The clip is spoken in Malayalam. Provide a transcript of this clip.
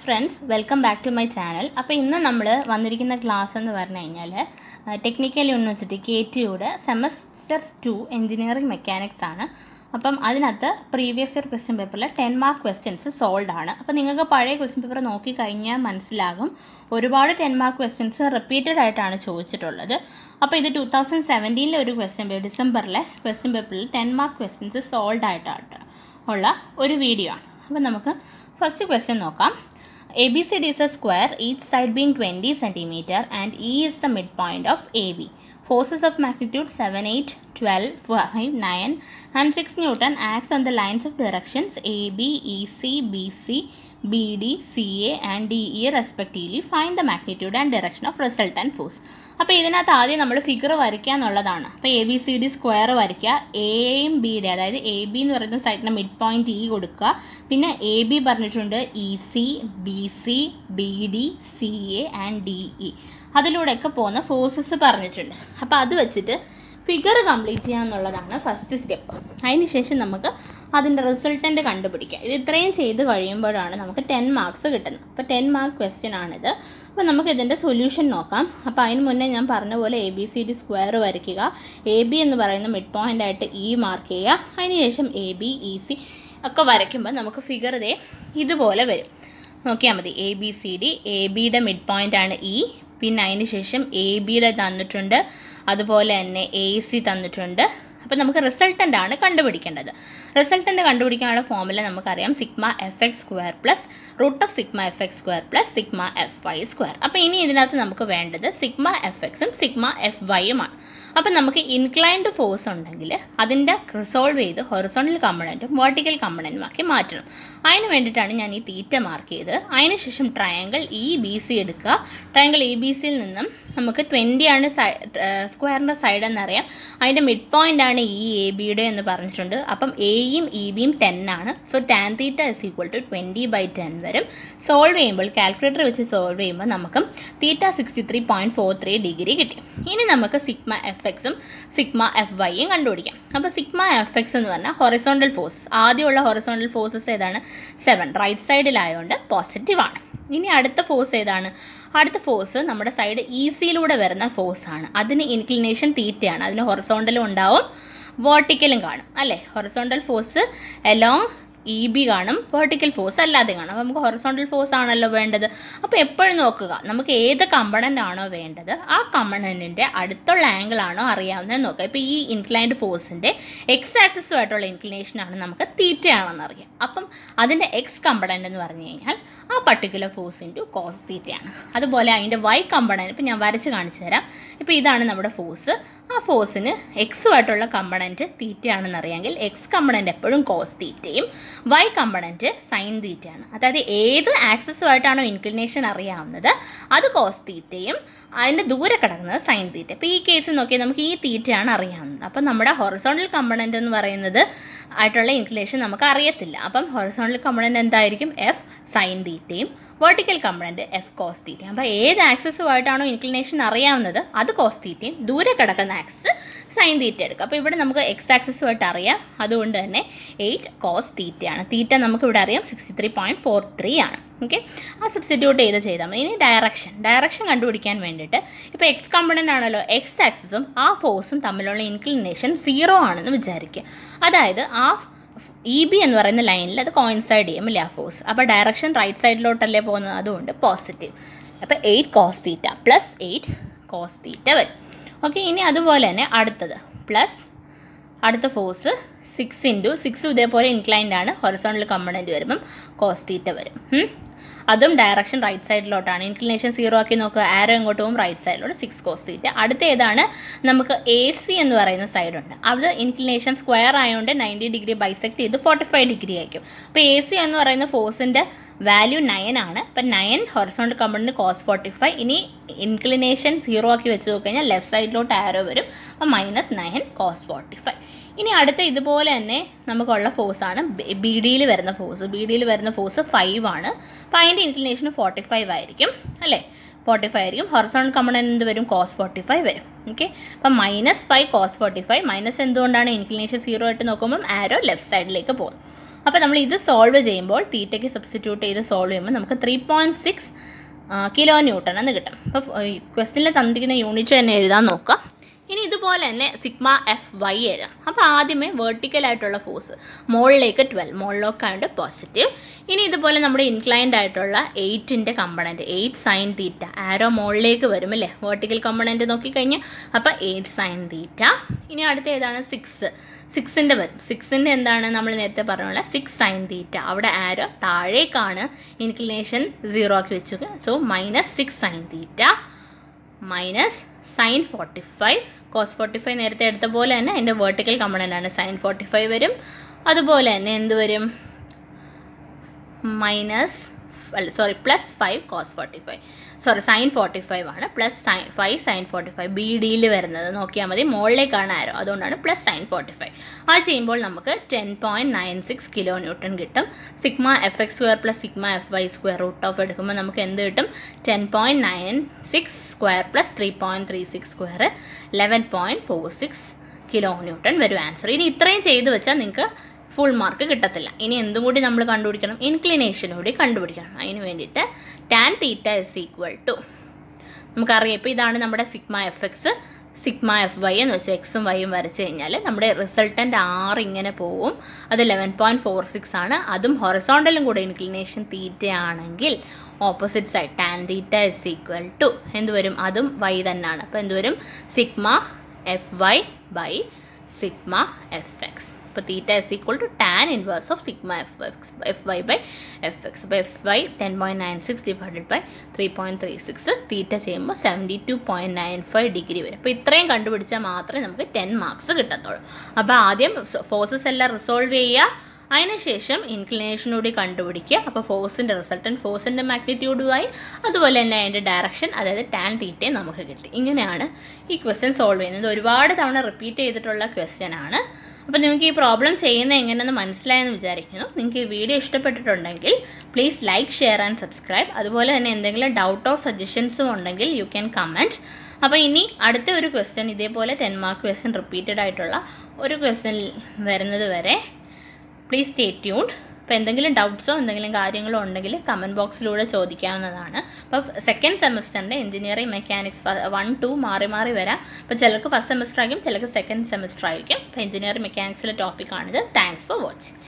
Friends welcome back to my channel അപ്പോൾ ഇന്ന് നമ്മൾ വന്നിരിക്കുന്ന ക്ലാസ് എന്ന് പറഞ്ഞു കഴിഞ്ഞാൽ ടെക്നിക്കൽ യൂണിവേഴ്സിറ്റി കെ ടിയുടെ സെമസ്റ്റർ ടു എഞ്ചിനീയറിംഗ് മെക്കാനിക്സ് ആണ് അപ്പം അതിനകത്ത് പ്രീവിയസ് ഇയർ ക്വസ്റ്റ്യൻ പേപ്പറിൽ ടെൻ മാർക്ക് ക്വസ്റ്റ്യൻസ് സോൾഡ് ആണ് അപ്പോൾ നിങ്ങൾക്ക് പഴയ ക്വസ്റ്റ്യൻ പേപ്പർ നോക്കി കഴിഞ്ഞാൽ മനസ്സിലാകും ഒരുപാട് ടെൻ മാർക്ക് ക്വസ്റ്റ്യൻസ് റിപ്പീറ്റഡ് ആയിട്ടാണ് ചോദിച്ചിട്ടുള്ളത് അപ്പോൾ ഇത് ടു തൗസൻഡ് സെവൻറ്റീനിലെ ഒരു ക്വസ്റ്റ്യൻ പേപ്പർ ഡിസംബറിലെ ക്വസ്റ്റ്യൻ പേപ്പറിൽ ടെൻ മാർക്ക് ക്വസ്റ്റ്യൻസ് സോൾഡ് ആയിട്ടാണ് ഉള്ള ഒരു വീഡിയോ ആണ് അപ്പോൾ നമുക്ക് ഫസ്റ്റ് ക്വസ്റ്റ്യൻ നോക്കാം A B C D is a square each side being twenty centimetre and E is the mid point of A B forces of magnitude 7, 8, 12, 5, 9 and 6 Newton acts on the lines of directions AB, EC, BC, BD, CA and DE respectively. Find the magnitude and direction of resultant force. അപ്പോൾ ഇതിനകത്ത് ആദ്യം നമ്മൾ ഫിഗർ വരയ്ക്കുക എന്നുള്ളതാണ് അപ്പോൾ A B C D square വരയ്ക്കുക എയും ബിയുടെ അതായത് എ ബി എന്ന് പറയുന്ന സൈഡിൻ്റെ മിഡ് പോയിന്റ് ഇ കൊടുക്കുക പിന്നെ എ ബി പറഞ്ഞിട്ടുണ്ട് E C B C B D C A and D E അതിലൂടെയൊക്കെ പോകുന്ന ഫോഴ്സസ് പറഞ്ഞിട്ടുണ്ട് അപ്പോൾ അത് വെച്ചിട്ട് ഫിഗർ കംപ്ലീറ്റ് ചെയ്യുക എന്നുള്ളതാണ് ഫസ്റ്റ് സ്റ്റെപ്പ് അതിന് ശേഷം നമുക്ക് അതിൻ്റെ റിസൾട്ടൻ്റ് കണ്ടുപിടിക്കുക ഇത് ഇത്രയും ചെയ്ത് കഴിയുമ്പോഴാണ് നമുക്ക് ടെൻ മാർക്സ് കിട്ടുന്നത് അപ്പോൾ ടെൻ മാർക്ക് ക്വസ്റ്റ്യൻ ആണിത് അപ്പോൾ നമുക്ക് ഇതിൻ്റെ സൊല്യൂഷൻ നോക്കാം അപ്പോൾ അതിന് മുന്നേ ഞാൻ പറഞ്ഞ പോലെ A B C D square വരയ്ക്കുക എ ബി എന്ന് പറയുന്ന മിഡ് പോയിൻ്റ് ആയിട്ട് ഇ മാർക്ക് ചെയ്യുക അതിന് ശേഷം എ ബി ഇ സി ഒക്കെ വരയ്ക്കുമ്പോൾ നമുക്ക് ഫിഗർ ഇതേ ഇതുപോലെ വരും നോക്കിയാൽ മതി A B C D A ബിയുടെ മിഡ് പോയിൻ്റ് ആണ് ഇ പിന്നെ അതിന് ശേഷം എ ബിയുടെ തന്നിട്ടുണ്ട് അതുപോലെ തന്നെ എ സി തന്നിട്ടുണ്ട് അപ്പോൾ നമുക്ക് റിസൾട്ടൻ്റ് ആണ് കണ്ടുപിടിക്കേണ്ടത് റിസൾട്ടൻ്റ് കണ്ടുപിടിക്കാനുള്ള ഫോമുല നമുക്കറിയാം sigma F X square plus root of sigma F X square plus sigma F Y square അപ്പോൾ ഇനി ഇതിനകത്ത് നമുക്ക് വേണ്ടത് സിഗ്മ എഫ് എക്സും സിഗ്മ എഫ് വൈയുമാണ് അപ്പം നമുക്ക് ഇൻക്ലൈൻഡ് ഫോഴ്സ് ഉണ്ടെങ്കിൽ അതിൻ്റെ റിസോൾവ് ചെയ്ത് ഹൊറിസോണൽ കമ്പണൻറ്റും വെർട്ടിക്കൽ കമ്പണൻറ്റും ആക്കി മാറ്റണം അതിന് വേണ്ടിയിട്ടാണ് ഞാൻ ഈ തീറ്റ മാർക്ക് ചെയ്തത് അതിന് ശേഷം ട്രയാങ്കിൾ ഇ ബി സി എടുക്കുക ട്രയാങ്കിൾ ഇ ബി സിയിൽ നിന്നും നമുക്ക് ട്വൻറ്റി ആണ് സൈ സ്ക്വയറിൻ്റെ സൈഡ് എന്നറിയാം അതിൻ്റെ മിഡ് പോയിൻ്റ് ആണ് ഈ എ ബിയുടെ എന്ന് പറഞ്ഞിട്ടുണ്ട് അപ്പം എയും ഇ ബിയും ടെൻ ആണ് so tan theta is equal to twenty by ten വരും സോൾവ് ചെയ്യുമ്പോൾ കാൽക്കുലേറ്റർ വെച്ച് സോൾവ് ചെയ്യുമ്പോൾ നമുക്ക് theta sixty three point four three degree കിട്ടി ഇനി നമുക്ക് സിഗ്മ എഫ് എക്സും സിഗ്മ എഫ് വൈയും കണ്ടുപിടിക്കാം അപ്പോൾ സിഗ്മ എഫ് എക്സ് എന്ന് പറഞ്ഞാൽ ഹൊറിസോണ്ടൽ ഫോഴ്സ് ആദ്യമുള്ള ഹൊറിസോണ്ടൽ ഫോഴ്സസ് ഏതാണ് സെവൻ റൈറ്റ് സൈഡിലായതുകൊണ്ട് പോസിറ്റീവ് ആണ് ഇനി അടുത്ത ഫോഴ്സ് ഏതാണ് അടുത്ത ഫോഴ്സ് നമ്മുടെ സൈഡ് ഈസിയിലൂടെ വരുന്ന ഫോഴ്സ് ആണ് അതിന് ഇൻക്ലിനേഷൻ തീറ്റയാണ് അതിന് ഹൊറിസോണ്ടലും ഉണ്ടാവും വേർട്ടിക്കലും കാണും അല്ലേ horizontal force along E B കാണും വെർട്ടിക്കൽ ഫോഴ്സ് അല്ലാതെ കാണും അപ്പോൾ നമുക്ക് ഹൊറിസോണ്ടൽ ഫോഴ്സ് ആണല്ലോ വേണ്ടത് അപ്പോൾ എപ്പോഴും നോക്കുക നമുക്ക് ഏത് കമ്പണൻ്റ് ആണോ വേണ്ടത് ആ കമ്പണൻറ്റിൻ്റെ അടുത്തുള്ള ആംഗിൾ ആണോ അറിയാവുന്നത് നോക്കുക ഇപ്പോൾ ഈ ഇൻക്ലൈൻഡ് ഫോഴ്സിൻ്റെ എക്സ് ആക്സിസുമായിട്ടുള്ള ഇൻക്ലിനേഷൻ ആണ് നമുക്ക് തീറ്റയാണെന്ന് അറിയാം അപ്പം അതിൻ്റെ എക്സ് കമ്പണൻ്റ് എന്ന് പറഞ്ഞു കഴിഞ്ഞാൽ ആ പർട്ടിക്കുലർ ഫോഴ്സ് ഇൻറ്റു കോസ് തീറ്റയാണ് അതുപോലെ അതിൻ്റെ വൈ കമ്പണൻറ്റ് ഇപ്പോൾ ഞാൻ വരച്ച് കാണിച്ചു തരാം ഇപ്പോൾ ഇതാണ് നമ്മുടെ ഫോഴ്സ് ആ ഫോഴ്സിന് എക്സുമായിട്ടുള്ള കമ്പണൻറ്റ് തീറ്റയാണെന്ന് അറിയാമെങ്കിൽ എക്സ് കമ്പണൻറ്റ് എപ്പോഴും കോസ് തീറ്റയും വൈ കമ്പണൻറ്റ് സൈൻ തീറ്റയാണ് അതായത് ഏത് ആക്സസുമായിട്ടാണോ ഇൻക്ലിനേഷൻ അറിയാവുന്നത് അത് കോസ് തീറ്റയും അതിൻ്റെ ദൂരെ കിടക്കുന്നത് സൈൻ തീറ്റ ഇപ്പോൾ ഈ കേസിൽ നോക്കിയാൽ നമുക്ക് ഈ തീറ്റയാണ് അറിയാവുന്നത് അപ്പം നമ്മുടെ ഹൊറിസോണ്ടൽ കമ്പണൻ്റ് എന്ന് പറയുന്നത് ആയിട്ടുള്ള ഇൻക്ലിനേഷൻ നമുക്ക് അറിയത്തില്ല അപ്പം ഹൊറിസോണ്ടൽ കമ്പണൻ്റ് എന്തായിരിക്കും എഫ് സൈൻ തീറ്റയും vertical component F cos theta അപ്പോൾ ഏത് ആക്സസുമായിട്ടാണോ ഇൻക്ലിനേഷൻ അറിയാവുന്നത് അത് കോസ് തീറ്റയും ദൂരെ കിടക്കുന്ന ആക്സസ് സൈൻ തീറ്റ എടുക്കുക അപ്പോൾ ഇവിടെ നമുക്ക് എക്സ് ആക്സസുമായിട്ട് അറിയാം അതുകൊണ്ട് തന്നെ എയ്റ്റ് കോസ് തീറ്റയാണ് തീറ്റ നമുക്ക് ഇവിടെ അറിയാം sixty three point four three ആണ് ഓക്കെ ആ സബ്സ്റ്റിറ്റ്യൂട്ട് ചെയ്ത് ചെയ്താൽ മതി ഇനി ഡയറക്ഷൻ ഡയറക്ഷൻ കണ്ടുപിടിക്കാൻ വേണ്ടിയിട്ട് ഇപ്പോൾ എക്സ് കമ്പണൻ്റ് ആണല്ലോ എക്സ് ആക്സസും ആ ഫോഴ്സും തമ്മിലുള്ള ഇൻക്ലിനേഷൻ സീറോ ആണെന്ന് വിചാരിക്കുക അതായത് ആ ഇ ബി എന്ന് പറയുന്ന ലൈനിൽ അത് കോയിൻസൈഡ് ചെയ്യും അല്ലേ ആ ഫോഴ്സ് അപ്പോൾ ഡയറക്ഷൻ റൈറ്റ് സൈഡിലോട്ടല്ലേ പോകുന്നത് അതുകൊണ്ട് പോസിറ്റീവ് അപ്പോൾ eight cos theta plus eight cos theta വരും ഓക്കെ ഇനി അതുപോലെ തന്നെ അടുത്തത് പ്ലസ് അടുത്ത ഫോഴ്സ് സിക്സ് ഇൻറ്റു സിക്സ് ഇതേപോലെ ഇൻക്ലൈൻഡ് ആണ് ഹൊറിസോണൽ കമ്പണൻറ്റ് വരുമ്പം കോസ് തീറ്റ വരും അതും ഡയറക്ഷൻ റൈറ്റ് സൈഡിലോട്ടാണ് ഇൻക്ലിനേഷൻ സീറോ ആക്കി നോക്കുക ആരോ ഇങ്ങോട്ട് പോകും റൈറ്റ് സൈഡിലോട്ട് സിക്സ് കോസ് തീറ്റ അടുത്ത ഏതാണ് നമുക്ക് എ സി എന്ന് പറയുന്ന സൈഡുണ്ട് അവിടെ ഇൻക്ലിനേഷൻ സ്ക്വയർ ആയതുകൊണ്ട് നയൻറ്റി ഡിഗ്രി ബൈസെക്ട് ചെയ്ത് ഫോർട്ടി ഫൈവ് ഡിഗ്രി ആയിരിക്കും അപ്പോൾ എ സി എന്ന് പറയുന്ന ഫോഴ്സിൻ്റെ വാല്യൂ നയൻ ആണ് അപ്പം നയൻ ഹൊറിസോണ്ടൽ കമ്പണിന് കോസ് ഫോർട്ടി ഫൈവ് ഇനി ഇൻക്ലിനേഷൻ സീറോ ആക്കി വെച്ച് നോക്കിക്കഴിഞ്ഞാൽ ലെഫ്റ്റ് സൈഡിലോട്ട് ആരോ വരും അപ്പം minus nine cos forty five ഇനി അടുത്ത ഇതുപോലെ തന്നെ നമുക്കുള്ള ഫോഴ്സാണ് ബി ഡിയിൽ വരുന്ന ഫോഴ്സ് ബി ഡിയിൽ വരുന്ന ഫോഴ്സ് ഫൈവ് ആണ് അപ്പോൾ അതിൻ്റെ ഇൻക്ലിനേഷൻ ഫോർട്ടി ഫൈവ് ആയിരിക്കും അല്ലേ ഫോർട്ടി ഫൈവ് ആയിരിക്കും ഹൊറിസോണൽ കമ്പണൻറ്റ് എന്ത് വരും കോസ് ഫോർട്ടി ഫൈവ് വരും ഓക്കെ അപ്പം minus five cos forty five minus എന്തുകൊണ്ടാണ് ഇൻക്ലിനേഷൻ സീറോ ആയിട്ട് നോക്കുമ്പം ആരോ ലെഫ്റ്റ് സൈഡിലേക്ക് പോകും അപ്പോൾ നമ്മൾ ഇത് സോൾവ് ചെയ്യുമ്പോൾ തീറ്റയ്ക്ക് സബ്സ്റ്റിറ്റ്യൂട്ട് ചെയ്ത് സോൾവ് ചെയ്യുമ്പോൾ നമുക്ക് three point six kilo newton എന്ന് കിട്ടും അപ്പോൾ ക്വസ്റ്റിനിൽ തന്നിരിക്കുന്ന യൂണിറ്റ് തന്നെ എഴുതാൻ നോക്കുക ഇനി ഇതുപോലെ തന്നെ സിഗ്മ എഫ് വൈ എഴുതാം അപ്പോൾ ആദ്യമേ vertical ആയിട്ടുള്ള ഫോഴ്സ് മുകളിലേക്ക് ട്വൽവ് മുകളിലേക്കായിട്ട് പോസിറ്റീവ് ഇനി ഇതുപോലെ നമ്മുടെ ഇൻക്ലൈൻഡ് ആയിട്ടുള്ള എയ്റ്റിൻ്റെ component eight sine theta arrow മുകളിലേക്ക് വരും അല്ലേ വെർട്ടിക്കൽ കമ്പണൻറ്റ് നോക്കിക്കഴിഞ്ഞാൽ അപ്പോൾ എയ്റ്റ് സൈൻ തീറ്റ ഇനി അടുത്ത ഏതാണ് സിക്സ് സിക്സിൻ്റെ വരും സിക്സിൻ്റെ എന്താണ് നമ്മൾ നേരത്തെ പറഞ്ഞ പോലെ സിക്സ് സൈൻ തീറ്റ അവിടെ ആരോ താഴേക്കാണ് ഇൻക്ലിനേഷൻ സീറോ ആക്കി വെച്ചു so minus six sine theta minus sine forty five cos forty five നേരത്തെ എടുത്ത പോലെ തന്നെ അതിൻ്റെ വേർട്ടിക്കൽ കമ്പണൻ്റ് ആണ് സൈൻ ഫോർട്ടി ഫൈവ് വരും അതുപോലെ തന്നെ എന്ത് വരും മൈനസ് അല്ല sorry plus five cos forty five sorry sine forty five ആണ് plus sine five sine forty five B ഡിയിൽ വരുന്നത് നോക്കിയാൽ മതി മുകളിലേക്കാണ് ആരോ അതുകൊണ്ടാണ് പ്ലസ് സൈൻ ഫോർട്ടി ഫൈവ് അത് ചെയ്യുമ്പോൾ നമുക്ക് ten point nine six kilo newton കിട്ടും sigma F X square plus sigma F Y square root of എടുക്കുമ്പോൾ നമുക്ക് എന്ത് കിട്ടും ten point nine six square plus three point three six square eleven point four six kilo newton വരും ആൻസർ ഇനി ഇത്രയും ചെയ്ത് വെച്ചാൽ നിങ്ങൾക്ക് ഫുൾ മാർക്ക് കിട്ടത്തില്ല ഇനി എന്തും കൂടി നമ്മൾ കണ്ടുപിടിക്കണം ഇൻക്ലിനേഷൻ കൂടി കണ്ടുപിടിക്കണം അതിന് വേണ്ടിയിട്ട് tan theta is equal to നമുക്കറിയാം ഇപ്പോൾ ഇതാണ് നമ്മുടെ sigma F X sigma F Y എന്ന് വെച്ചാൽ എക്സും വൈയും വരച്ച് കഴിഞ്ഞാൽ നമ്മുടെ റിസൾട്ടൻ്റ് ആറ് ഇങ്ങനെ പോവും അത് ലെവൻ പോയിൻറ്റ് ഫോർ സിക്സ് ആണ് അതും ഹൊറസോണ്ടലും കൂടെ ഇൻക്ലിനേഷൻ തീറ്റ ആണെങ്കിൽ opposite side tan theta is equal to എന്ത് വരും അതും വൈ തന്നെയാണ് അപ്പോൾ എന്ത് വരും sigma F Y by sigma F X അപ്പോൾ theta is equal to tan inverse of sigma F X F Y by F X അപ്പോൾ F Y ten point nine six divided by three point three six theta ചെയ്യുമ്പോൾ seventy two point nine five degree വരും അപ്പോൾ ഇത്രയും കണ്ടുപിടിച്ചാൽ മാത്രമേ നമുക്ക് ടെൻ മാർക്സ് കിട്ടത്തുള്ളൂ അപ്പോൾ ആദ്യം ഫോഴ്സസ് എല്ലാം റിസോൾവ് ചെയ്യുക അതിനുശേഷം ഇൻക്ലിനേഷൻ കൂടി കണ്ടുപിടിക്കുക അപ്പോൾ ഫോഴ്സിൻ്റെ റിസൾട്ടൻറ്റ് ഫോഴ്സിൻ്റെ മാഗ്നിറ്റ്യൂഡുമായി അതുപോലെ തന്നെ അതിൻ്റെ ഡയറക്ഷൻ അതായത് ടാൻ തീറ്റയും നമുക്ക് കിട്ടി ഇങ്ങനെയാണ് ഈ ക്വസ്റ്റ്യൻ സോൾവ് ചെയ്യുന്നത് ഒരുപാട് തവണ റിപ്പീറ്റ് ചെയ്തിട്ടുള്ള ക്വസ്റ്റ്യൻ ആണ് അപ്പോൾ നിങ്ങൾക്ക് ഈ പ്രോബ്ലം ചെയ്യുന്നത് എങ്ങനെയെന്ന് മനസ്സിലായെന്ന് വിചാരിക്കുന്നു നിങ്ങൾക്ക് ഈ വീഡിയോ ഇഷ്ടപ്പെട്ടിട്ടുണ്ടെങ്കിൽ please like share and subscribe അതുപോലെ തന്നെ എന്തെങ്കിലും ഡൗട്ടോ സജഷൻസും ഉണ്ടെങ്കിൽ യു ക്യാൻ കമൻറ്റ് അപ്പോൾ ഇനി അടുത്ത ഒരു ക്വസ്റ്റ്യൻ ഇതേപോലെ ടെൻ മാർക്ക് ക്വസ്റ്റ്യൻ റിപ്പീറ്റഡ് ആയിട്ടുള്ള ഒരു ക്വസ്റ്റ്യൻ വരുന്നത് വരെ പ്ലീസ് സ്റ്റേ ട്യൂൺഡ് അപ്പോൾ എന്തെങ്കിലും ഡൗട്ട്സോ എന്തെങ്കിലും കാര്യങ്ങളോ ഉണ്ടെങ്കിൽ കമൻറ്റ് ബോക്സിലൂടെ ചോദിക്കാവുന്നതാണ് അപ്പോൾ സെക്കൻഡ് സെമസ്റ്ററിൻ്റെ എഞ്ചിനീയറിംഗ് മെക്കാനിക്സ് വൺ ടു മാറി മാറി വരാം അപ്പോൾ ചിലർക്ക് ഫസ്റ്റ് സെമസ്റ്റർ ആയിരിക്കും ചിലർക്ക് സെക്കൻഡ് സെമസ്റ്റർ ആയിരിക്കും അപ്പോൾ എഞ്ചിനീയറിംഗ് മെക്കാനിക്സിലെ ടോപ്പിക്കാണിത് താങ്ക്സ് ഫോർ വാച്ചിങ്